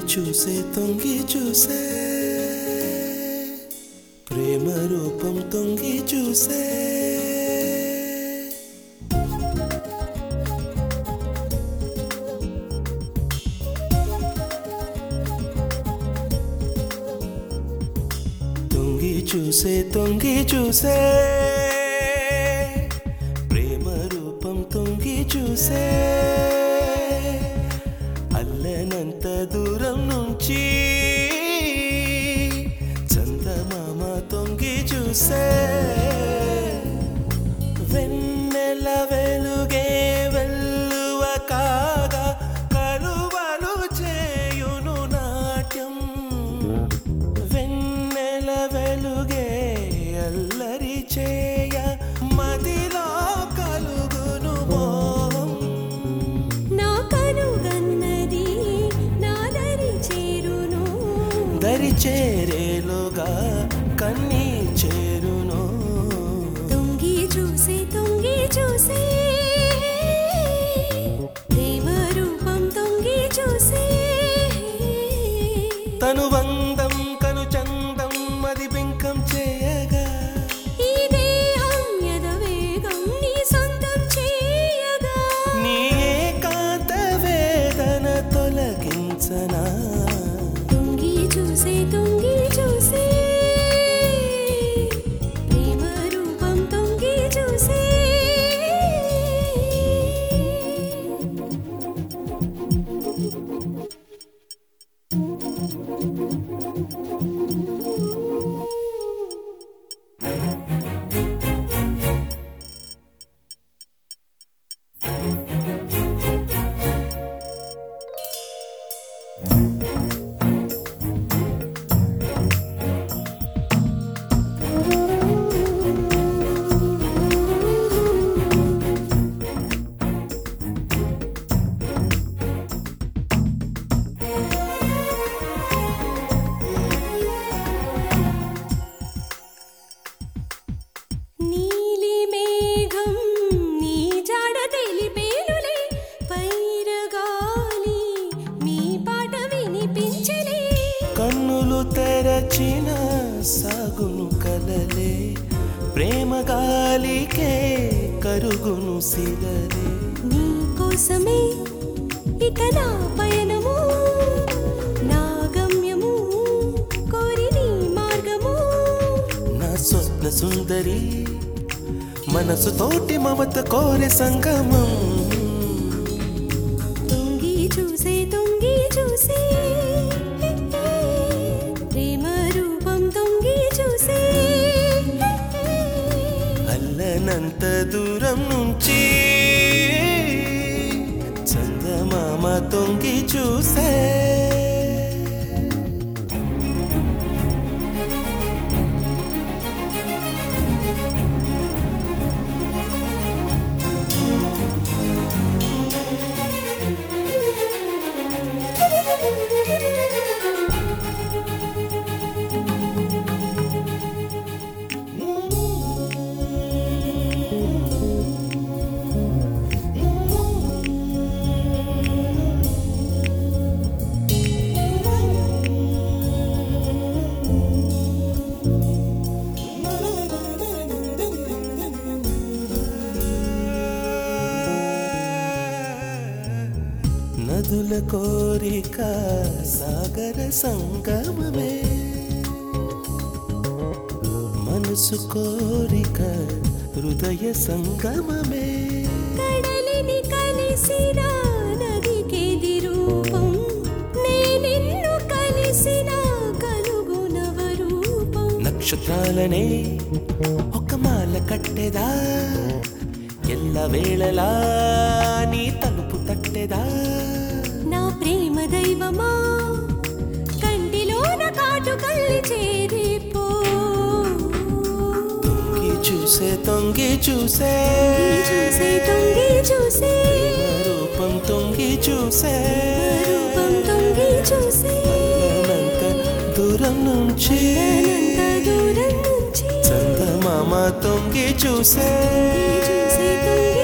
చూసే తొంగి చూసే ప్రేమ రూపం తొంగి చూసే తొంగి చూసే తొంగి చూసే ప్రేమ రూపం తొంగి చూసే అల్లనంత దూరం నుంచి చందమామ తొంగి చూసే వెన్నెల వెలుగే వెల్లువ కాగా కలువలు చేయును నాట్యం వెన్నెల వెలుగే అల్లరి చేయ మదిలో కలుగును మోహం నా కనుగన్నది నా దరి చేరును దరి చేరేలుగా కన్నీ చేరును తొంగి చూసే తొంగి చూసే ప్రేమ రూపం తొంగి చూసే తను వందం కను చందం అది బింకం చేయగా ఈ దేహం యదవేగం నీ సొంతం చేయగా నీ ఏకాంత వేదన తొలగించనా తొంగి చూసే తొంగి చూసే ప్రేమ రూపం తొంగి చూసే నీలి మేఘం నీ జాడ తెలిపేనులే పైరగాలి మీ పాట వినిపించలే కన్నులు తెరచిన సాగును కలలే ప్రేమ గాలికే కరుగును సిగలే నీ కోసమే ఇక నా పయనము నా గమ్యము కోరి నీ మార్గము నా స్వప్న సుందరి మనసు తోటి మమత కోరె సంగమం తొంగి చూసే తొంగి చూసే ప్రేమ రూపం తొంగి చూసే అల్లనంత దూరం నుంచి చందమామ తొంగి చూసే నదుల కోరిక సాగర సంగమమే మనసు కోరిక హృదయ సంగమమే కడలిని కలిసిన నదికేది రూపం నేనిన్ను కలిసిన కలుగు నవరూపం నక్షత్రాలనే ఒక మాల కట్టెదా ఎల్ల వేళలా నీ తలుపు తట్టెదా నా ప్రేమ దైవమా కంటిలోన కాటు కళ్ళి చేరిపో తొంగి చూసే తొంగి చూసే చూసే తొంగి చూసే రూపం తొంగి చూసే రూపం తొంగి చూసే అనంత దూరం నుంచి అనంత దూరం నుంచి చందమామ తొంగి చూసే చూసే తొంగి